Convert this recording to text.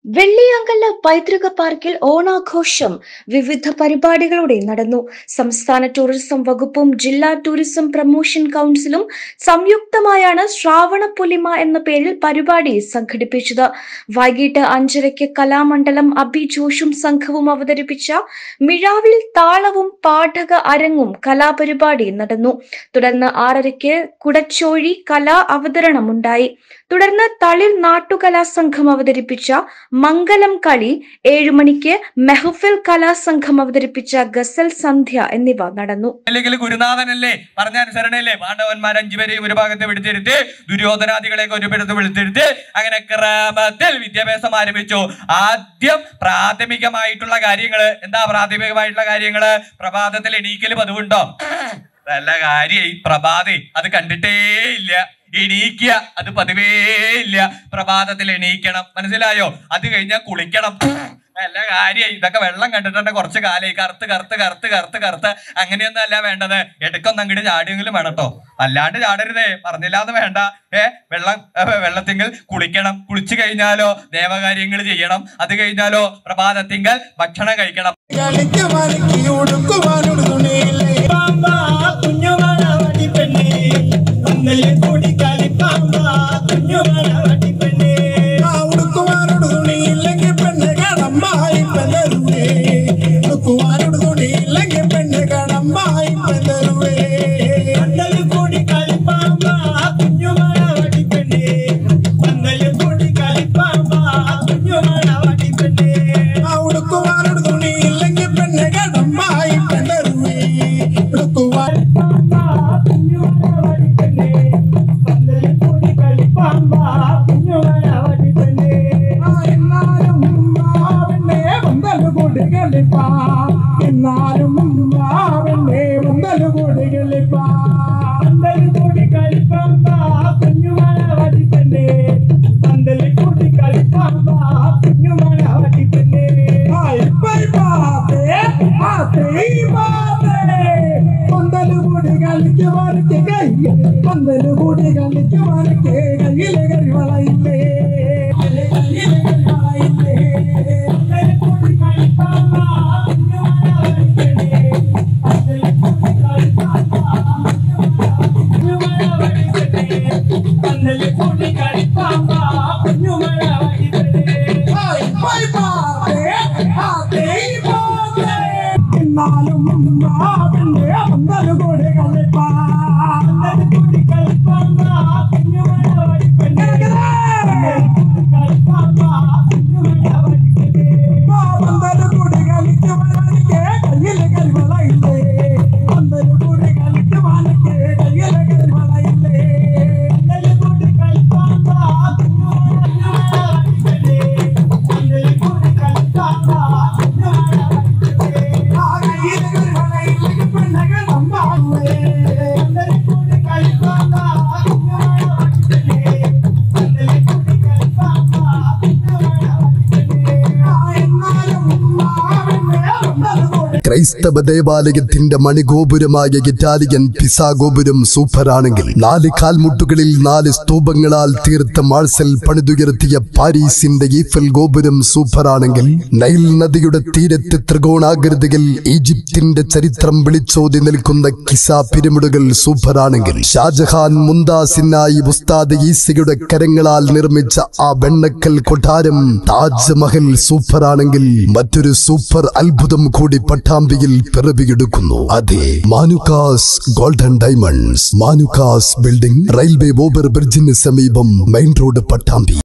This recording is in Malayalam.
വെള്ളിയാങ്കല്ല് പൈതൃക പാർക്കിൽ ഓണാഘോഷം വിവിധ പരിപാടികളോടെ നടന്നു സംസ്ഥാന ടൂറിസം വകുപ്പും ജില്ലാ ടൂറിസം പ്രൊമോഷൻ കൗൺസിലും സംയുക്തമായാണ് ശ്രാവണ പുലിമ എന്ന പേരിൽ പരിപാടി സംഘടിപ്പിച്ചത് വൈകിട്ട് അഞ്ചരയ്ക്ക് കലാമണ്ഡലം അബി ജോഷും സംഘവും അവതരിപ്പിച്ച മിഴാവിൽ താളവും പാഠക അരങ്ങും കലാപരിപാടി നടന്നു തുടർന്ന് ആറരയ്ക്ക് കുടച്ചോഴി കലാ അവതരണമുണ്ടായി തുടർന്ന് തളിർ നാട്ടുകലാ സംഘം അവതരിപ്പിച്ച മംഗലം കളി ഏഴു മണിക്ക് മെഹഫിൽ കലാസംഘം അവതരിപ്പിച്ച ഗസൽ സന്ധ്യ എന്നിവ നടന്നു അല്ലെങ്കിൽ ഗുരുനാഥനല്ലേ പറഞ്ഞ അനുസരണല്ലേ പാണ്ഡവന്മാർ അഞ്ചുപേരെയും ഒരു ഭാഗത്ത് വിളിച്ചിരുത്തി ദുര്യോധനാദികളെയൊക്കെ ഒരു പിടത്ത് വിളിച്ചിരുത്തി അങ്ങനെ ക്രമത്തിൽ വിദ്യാഭ്യാസം ആരംഭിച്ചു ആദ്യം പ്രാഥമികമായിട്ടുള്ള കാര്യങ്ങള് എന്താ പ്രാഥമികമായിട്ടുള്ള കാര്യങ്ങള് പ്രഭാതത്തിൽ എണീക്കല് പതിവുണ്ടോ നല്ല കാര്യായി പ്രഭാതേ അത് കണ്ടിട്ടേ ഇല്ല എണീക്കുക അത് പതിവേ ഇല്ല പ്രഭാതത്തിൽ എണീക്കണം മനസ്സിലായോ അത് കഴിഞ്ഞാൽ കുളിക്കണം നല്ല കാര്യായി ഇതൊക്കെ വെള്ളം കണ്ടിട്ടുണ്ട് കുറച്ച് കാലമായി കറുത്ത് കറുത്ത് കറുത്ത് കറുത്ത് കറുത്ത് അങ്ങനെയൊന്നും അല്ല വേണ്ടത് ഇടയ്ക്കൊന്നും അങ്ങോട്ട് ചാടിയെങ്കിലും വേണം കേട്ടോ അല്ലാണ്ട് ചാടരുതേ പറഞ്ഞില്ലാന്ന് വേണ്ട ഏ വെള്ളം ഏ, വെള്ളത്തിങ്കിൽ കുളിക്കണം കുളിച്ചു കഴിഞ്ഞാലോ ദേവകാര്യങ്ങൾ ചെയ്യണം അത് കഴിഞ്ഞാലോ പ്രഭാതത്തിങ്കൽ ഭക്ഷണം കഴിക്കണം കളിക്ക് വരക്കി ഉടുക്കുവാനൊരു തുണിയില്ലേ പാമ്പ കുഞ്ഞുമണവടി പെണ്ണേ പന്തലിൽ കൂടി കളിപ്പാമ്പ കുഞ്ഞുമണവടി പെണ്ണേ ആ ഉടുക്കുവാനൊരു തുണിയില്ലെങ്കിൽ പെണ്ണ് കടമ്മായി പെതറുവേ ഉടുക്കുവാനൊരു തുണിയില്ലെങ്കിൽ പെണ്ണ് കടമ്മായി പെതറുവേ പന്തലിൽ കൂടി കളിപ്പാമ്പ കുഞ്ഞുമണവടി പെണ്ണേ പന്തലിൽ കൂടി കളിപ്പാമ്പ കുഞ്ഞുമണവടി പെണ്ണേ ആ ഉടുക്കുവാനൊരു തുണിയില്ലെങ്കിൽ പെണ്ണ് കടമ്മായി പെതറുവേ ഉടുക്കുവാൻ പാമ്പ കുഞ്ഞുമണവടി പെണ്ണേ പന്തലിൽ കൂടി കളിപ്പാമ്പ കുഞ്ഞുമണവടി പെണ്ണേ ആ എന്നാലും മാവെണ്ണേ മുന്തൽ കൂടി കളിപ്പാ എന്നാലും മാവെണ്ണേ മുന്തൽ കൂടി കളിപ്പാ പന്തലിൽ കൂടി കളിപ്പാമ്പ കുഞ്ഞുമണവടി പെണ്ണേ പന്തലിൽ കൂടി കളിപ്പാമ്പ കുഞ്ഞുമണവടി പെണ്ണേ Ay, bye, bye, bye, പന്തലുകൂടി കളിക്ക് വരക്ക് കൈ പന്തലുകൂടി കളിക്ക് വരക്ക് കയ്യിലെ കരിവളയില്ലേ കയ്യിലെ കരിവളയില്ലേ പന്തലിൽ കൂടി കളിപ്പാമ്പ കുഞ്ഞുമണവടി പെണ്ണേ പന്തലിൽ കൂടി കളിപ്പാമ്പ കുഞ്ഞുമണവടി പെണ്ണേ പന്തലിൽ കൂടി കളിപ്പാമ്പ കുഞ്ഞുമണവടി പെണ്ണേ Ay, bye, bye, എന്നാലും മാവിന്റെ പന്തലുകൂടി കളിപ്പാ പന്തലിൽ കൂടി കളിപ്പാമ്പ കുഞ്ഞുമണവടി പെണ്ണേ പന്തലിൽ കൂടി കളിപ്പാമ്പ കുഞ്ഞുമണവടി പെണ്ണേ പന്തലുകൂടി കളിക്ക് വരക്ക് കയ്യിലെ കരിവളയില്ലേ പന്തലുകൂടി കളിക്ക് വരക്ക് കയ്യിലെ കരിവളയില്ലേ പന്തലിൽ കൂടി കളിപ്പാമ്പ കുഞ്ഞുമണവടി പെണ്ണേ പന്തലിൽ കൂടി കളിപ്പാമ്പ കുഞ്ഞുമണവടി പെണ്ണേ ആ കയ്യിലെ കരിവളയിലേക്ക് പെണ്ണുങ്ങൾ നമ്പാടുവേ പന്തലിൽ കൂടി കളിപ്പാമ്പ കുഞ്ഞുമണവടി പെണ്ണേ പന്തലിൽ കൂടി കളിപ്പാമ്പ കുഞ്ഞുമണവടി പെണ്ണേ ആ എന്നാലും മാവിന്റെ പന്തലുകൂടി ക്രൈസ്തവ ദേവാലയത്തിന്റെ മണിഗോപുരമായ ഇറ്റാലിയൻ പിസാ ഗോപുരം സൂപ്പറാണെങ്കിൽ നാല് കാൽമുട്ടുകളിൽ നാല് സ്തൂപങ്ങളാൽ തീർത്ത മാഴ്സൽ പണിതുയർത്തിയ പാരീസിന്റെ ഈഫൽ ഗോപുരം സൂപ്പറാണെങ്കിൽ നൈൽ നദിയുടെ തീരത്ത് ത്രികോണാകൃതിയിൽ ഈജിപ്തിന്റെ ചരിത്രം വിളിച്ചോതി നിൽക്കുന്ന കിസ പിരമിഡുകൾ സൂപ്പറാണെങ്കിൽ ഷാജഹാൻ മുന്താസിനായി ഉസ്താദ് ഈസയുടെ കരങ്ങളാൽ നിർമ്മിച്ച ആ വെണ്ണക്കൽ കൊട്ടാരം താജ്മഹൽ സൂപ്പറാണെങ്കിൽ മറ്റൊരു സൂപ്പർ അത്ഭുതം കൂടി പട്ടാമ്പിയിൽ പിറവിയെടുക്കുന്നു അതെ Manukkas golden diamonds Manukkas building railway over ബ്രിഡ്ജിന് സമീപം മെയിൻ റോഡ് പട്ടാമ്പി